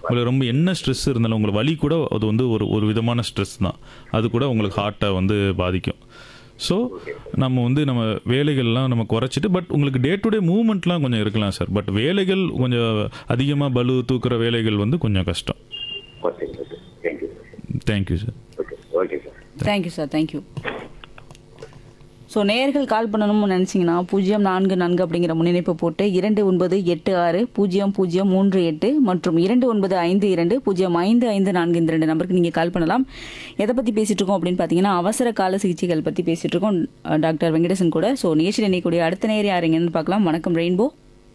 உங்களுக்கு ரொம்ப என்ன ஸ்ட்ரெஸ் இருந்தாலும் உங்களுக்கு வலி கூட அது வந்து ஒரு ஒரு விதமான ஸ்ட்ரெஸ் தான் அது கூட உங்களுக்கு ஹார்ட்டை வந்து பாதிக்கும் ஸோ நம்ம வந்து நம்ம வேலைகள்லாம் நம்ம குறைச்சிட்டு பட் உங்களுக்கு டே டு டே மூவ்மெண்ட்லாம் கொஞ்சம் இருக்கலாம் சார் பட் வேலைகள் கொஞ்சம் அதிகமாக பலு தூக்குற வேலைகள் வந்து கொஞ்சம் கஷ்டம் okay okay thank you sir thank you sir okay okay sir thank you sir thank you so நேயர்கள் கால் பண்ணணும்னு நினச்சிங்கன்னா பூஜ்ஜியம் நான்கு நான்கு அப்படிங்கிற முன்னிணைப்பு போட்டு இரண்டு ஒன்பது எட்டு ஆறு பூஜ்ஜியம் பூஜ்ஜியம் மூன்று எட்டு மற்றும் இரண்டு ஒன்பது ஐந்து இரண்டு பூஜ்ஜியம் ஐந்து ஐந்து நான்கு இந்த ரெண்டு நம்பருக்கு நீங்கள் கால் பண்ணலாம் எதை பற்றி பேசிகிட்டு இருக்கோம் அப்படின்னு பார்த்தீங்கன்னா அவசர கால சிகிச்சைகள் பற்றி பேசிகிட்டு இருக்கோம் அஹ், டாக்டர் வெங்கடேசன் கூட ஸோ நிகழ்ச்சியில் இணையக்கூடிய அடுத்த நேர் யாருங்கன்னு பார்க்கலாம் வணக்கம் ரெயின்போ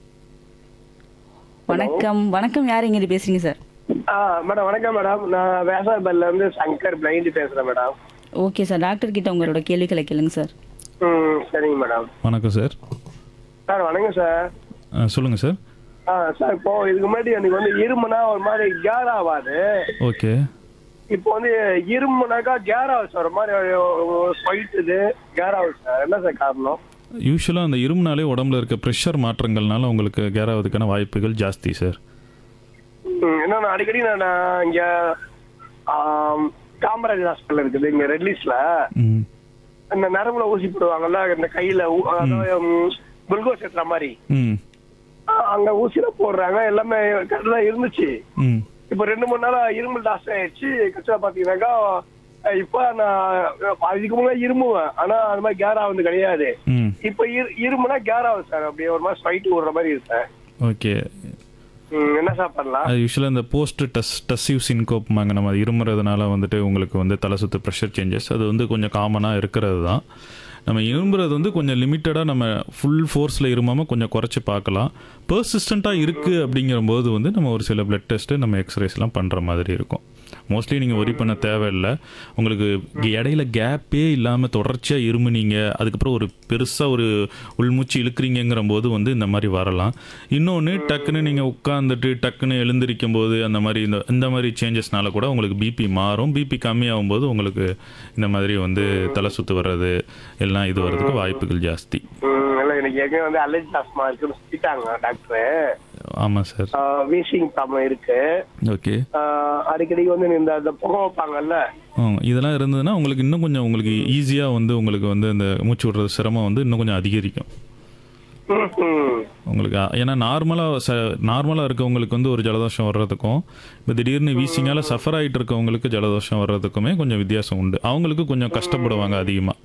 வணக்கம் வணக்கம் யார் எங்கிட்ட பேசுறீங்க சார் ஆ மேடம் வணக்கம் மேடம் நான் வேசாபல்ல இருந்து சங்கர் பிளைண்ட் பேசுறேன் மேடம் ஓகே சார் டாக்டர் கிட்ட உங்களோட கேள்விகளை கேளுங்க சார் ம் சரிங்க மேடம் வணக்கம் சார் சார் வணக்கம் சார் சொல்லுங்கள் சார் ஆ சார் இப்போ இதுக்கு முன்னாடி எனக்கு வந்து இருமுனா ஒரு மாதிரி கேர் ஆகாது ஓகே இப்போ வந்து இருமுனாக்கா கேர் ஆகுது சார் ஒரு மாதிரி ஸ்வைட்டுது கேர் ஆகுது சார் என்ன சார் காரணம் யூஸ்வலாக அந்த இருமுனாலே உடம்புல இருக்க ப்ரெஷர் மாற்றங்கள்னால உங்களுக்கு கேர் ஆகிறதுக்கான வாய்ப்புகள் ஜாஸ்தி சார் ம், என்னன்னா அடிக்கடி நான் நான் இங்க ஆம், காமராஜ் ஹாஸ்பிட்டல் இருக்குது இங்க ரெட்லிஸ்ல ம் இந்த நரம்புல ஊசி போடுவாங்கல்ல இந்த கையில ஊ- அதாவது குளுக்கோஸ் ஏத்துற மாதிரி ம் ஆ, அங்க ஊசியில போடுறாங்க எல்லாமே கரெக்டா இருந்துச்சு ம் இப்ப ரெண்டு மூணு நாளா இருமல் ஜாஸ்தி ஆயிடுச்சு கட்சியில பாத்தீங்கன்னாக்கா அஹ் இப்ப நான் அதுக்கு முன்னாடி இருமுவேன் ஆனா அது மாதிரி கேர் ஆகுது கிடையாது ம் இப்ப இரு- இருமுனா கேர் ஆகுது சார் அப்படியே ஒரு மாதிரி ஸ்வைட் விடுற மாதிரி இருக்கு சார் ஓகே ம், என்ன சார் பண்ணலாம் அது யூஸ்வலாக இந்த போஸ்ட் டஸ் டஸ்ஸிவ் சின்கோப்மாங்க நம்ம அது இருமுறதுனால வந்துட்டு உங்களுக்கு வந்து தலை சுத்து ப்ரெஷர் சேஞ்சஸ் அது வந்து கொஞ்சம் காமனாக இருக்கிறது தான் நம்ம இரும்புறது வந்து கொஞ்சம் லிமிட்டடாக நம்ம ஃபுல் ஃபோர்ஸில் இருமாமல் கொஞ்சம் குறைச்சி பார்க்கலாம் பர்சிஸ்டண்ட்டாக இருக்குது அப்படிங்கிறபோது வந்து நம்ம ஒரு சில பிளட் டெஸ்ட்டு நம்ம எக்ஸ்ரேஸ்லாம் பண்ணுற மாதிரி இருக்கும் மோஸ்ட்லி நீங்கள் ஒரி பண்ண தேவையில்லை உங்களுக்கு இடையில கேப்பே இல்லாமல் தொடர்ச்சியாக இருமுனீங்க அதுக்கப்புறம் ஒரு பெருசாக ஒரு உள்மூச்சு இழுக்கிறீங்கிற போது வந்து இந்த மாதிரி வரலாம் இன்னொன்று டக்குன்னு நீங்கள் உட்காந்துட்டு டக்குன்னு எழுந்திருக்கும் போது அந்த மாதிரி இந்த இந்த மாதிரி சேஞ்சஸ்னால கூட உங்களுக்கு பிபி மாறும் பிபி கம்மியாகும் போது உங்களுக்கு இந்த மாதிரி வந்து தலை சுத்து வர்றது எல்லாம் இது வர்றதுக்கு வாய்ப்புகள் ஜாஸ்தி ம், இல்ல எனக்கு ஏற்கனவே வந்து அலர்ஜி ஆஸ்மா இருக்குன்னு சொல்லிட்டாங்க டாக்டர் ஆமாம் சார் வீசிங் ப்ராப்ளம் இருக்கு ஓகே ஆஹ் அடிக்கடி வந்து இந்த இந்த புகை வைப்பாங்கல்ல இதெல்லாம் இருந்ததுன்னா உங்களுக்கு இன்னும் கொஞ்சம் உங்களுக்கு ஈஸியாக வந்து உங்களுக்கு வந்து இந்த மூச்சு விடுறது சிரமம் வந்து இன்னும் கொஞ்சம் அதிகரிக்கும் ம், ம். உங்களுக்கு அ- ஏன்னா நார்மலாக ச நார்மலாக இருக்கவங்களுக்கு வந்து ஒரு ஜலதோஷம் வர்றதுக்கும் இப்போ திடீர்னு வீசிங்கால சஃபர் ஆகிட்டு இருக்கவங்களுக்கு ஜலதோஷம் வர்றதுக்குமே கொஞ்சம் வித்தியாசம் உண்டு அவங்களுக்கு கொஞ்சம் கஷ்டப்படுவாங்க அதிகமாக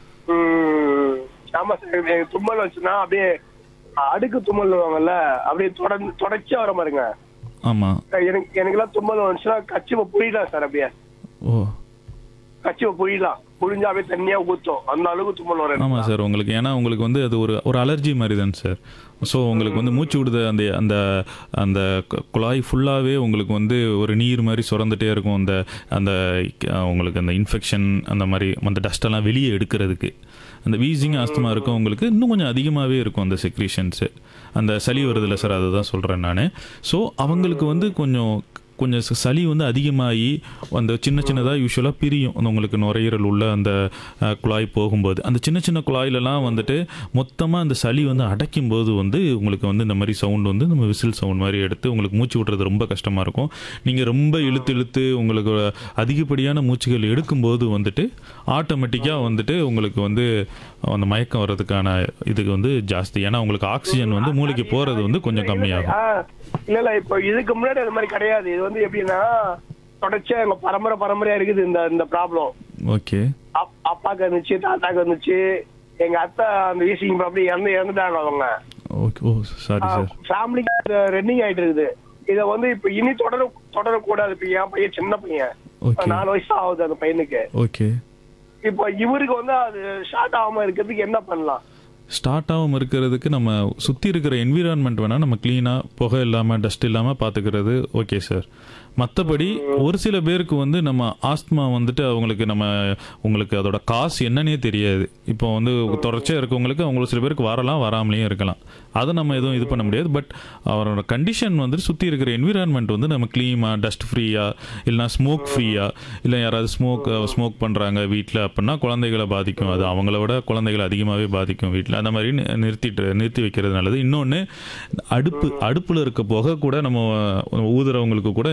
ம். ஆமா சார் எனக்கு தும்மல் வச்சுன்னா அப்படியே அடுக்கு தும்மல் வாங்கல்ல அப்படியே தொடர்ந்து தொடர்ச்சியா வர மாதிரிங்க ஆமாம் எனக்கு எனக்கெல்லாம் தும்மல் வந்துச்சுன்னா கச்சிவை புரியலாம் சார் அப்படியே ஓ கச்சிவை புரியலாம் புரிஞ்சா அப்படியே தண்ணியா ஊத்தும் அந்த அளவுக்கு தும்மல் வரும் எனக்கு. ஆமாம் சார் உங்களுக்கு ஏன்னா உங்களுக்கு வந்து அது ஒரு ஒரு அலர்ஜி மாதிரி தான் சார் ஸோ உங்களுக்கு வந்து மூச்சு விடுத அந்த அந்த அந்த கு- குழாய் ஃபுல்லாகவே உங்களுக்கு வந்து ஒரு நீர் மாதிரி சுரந்துட்டே இருக்கும் அந்த அந்த அஹ், உங்களுக்கு அந்த இன்ஃபெக்ஷன் அந்த மாதிரி அந்த டஸ்டெல்லாம் வெளியே எடுக்கிறதுக்கு அந்த வீசிங் ஆஸ்துமா இருக்கும் உங்களுக்கு இன்னும் கொஞ்சம் அதிகமாகவே இருக்கும் அந்த செக்ரீஷன்ஸு அந்த சளி வருதில்ல சார் அதை தான் சொல்கிறேன் நான் ஸோ அவங்களுக்கு வந்து கொஞ்சம் கொஞ்சம் ச- சளி வந்து அதிகமாகி அந்த சின்ன சின்னதாக யூஸ்வலாக பிரியும் அந்த உங்களுக்கு நுரையீரல் உள்ள அந்த அஹ், குழாய் போகும்போது அந்த சின்ன சின்ன குழாயிலலாம் வந்துட்டு மொத்தமாக அந்த சளி வந்து அடைக்கும் போது வந்து உங்களுக்கு வந்து இந்த மாதிரி சவுண்ட் வந்து நம்ம விசில் சவுண்ட் மாதிரி எடுத்து உங்களுக்கு மூச்சு விடுறது ரொம்ப கஷ்டமாக இருக்கும் நீங்கள் ரொம்ப இழுத்து இழுத்து உங்களுக்கு அதிகப்படியான மூச்சுகள் எடுக்கும்போது வந்துட்டு ஆட்டோமேட்டிக்காக வந்துட்டு உங்களுக்கு வந்து அந்த மயக்கம் வர்றதுக்கான இதுக்கு வந்து ஜாஸ்தி ஏன்னா உங்களுக்கு ஆக்சிஜன் வந்து மூளைக்கு போகிறது வந்து கொஞ்சம் கம்மியாகும் ஆ, இல்ல இல்ல இப்போ இதுக்கு முன்னாடி அது மாதிரி கிடையாது இது வந்து எப்படின்னா தொடர்ச்சியா எங்க பரம்பரை பரம்பரையா இருக்குது இந்த இந்த ப்ராப்ளம் ஓகே அப்பாக்கு இருந்துச்சு தாத்தாக்கு இருந்துச்சு எங்க அத்தை அந்த வீசிங் ப்ராப்ளம் இறந்து இறந்துட்டாங்க அவங்க ஓகே ஓ சாரி சார் ஃபேமிலிக்கு ரன்னிங் ஆயிட்டு இருக்குது இத வந்து இப்ப இனி தொடர தொடரக்கூடாது இப்ப என் பையன் சின்ன பையன் Okay. நாலு வயசு தான் ஆகுது அந்த பையனுக்கு ஓகே இப்போ இவருக்கு வந்து அது ஷார்ட் ஆகாம இருக்கிறதுக்கு என்ன பண்ணலாம் ஸ்டார்ட் ஆகாமல் இருக்கிறதுக்கு நம்ம சுற்றி இருக்கிற என்விரான்மெண்ட் வேணால் நம்ம க்ளீனாக புகை இல்லாமல் டஸ்ட் இல்லாமல் பார்த்துக்கிறது ஓகே சார் மற்றபடி ஒரு சில பேருக்கு வந்து நம்ம ஆஸ்துமா வந்துட்டு அவங்களுக்கு நம்ம உங்களுக்கு அதோட காசு என்னன்னே தெரியாது இப்போ வந்து தொடர்ச்சியாக இருக்கவங்களுக்கு அவங்களுக்கு சில பேருக்கு வரலாம் வராமலேயும் இருக்கலாம் அதை நம்ம எதுவும் இது பண்ண முடியாது பட் அவரோட கண்டிஷன் வந்துட்டு சுற்றி இருக்கிற என்விரான்மெண்ட் வந்து நம்ம க்ளீனாக டஸ்ட் ஃப்ரீயாக இல்லைனா ஸ்மோக் ஃப்ரீயாக இல்லை யாராவது ஸ்மோக் ஸ்மோக் பண்ணுறாங்க வீட்டில் அப்படின்னா குழந்தைகளை பாதிக்கும் அது அவங்கள விட குழந்தைகளை அதிகமாகவே பாதிக்கும் வீட்டில் அந்த மாதிரி நி- நிறுத்திட்டு நிறுத்தி வைக்கிறது நல்லது இன்னொன்று அடுப்பு அடுப்பில் இருக்க புகை கூட நம்ம ஊதுறவங்களுக்கு கூட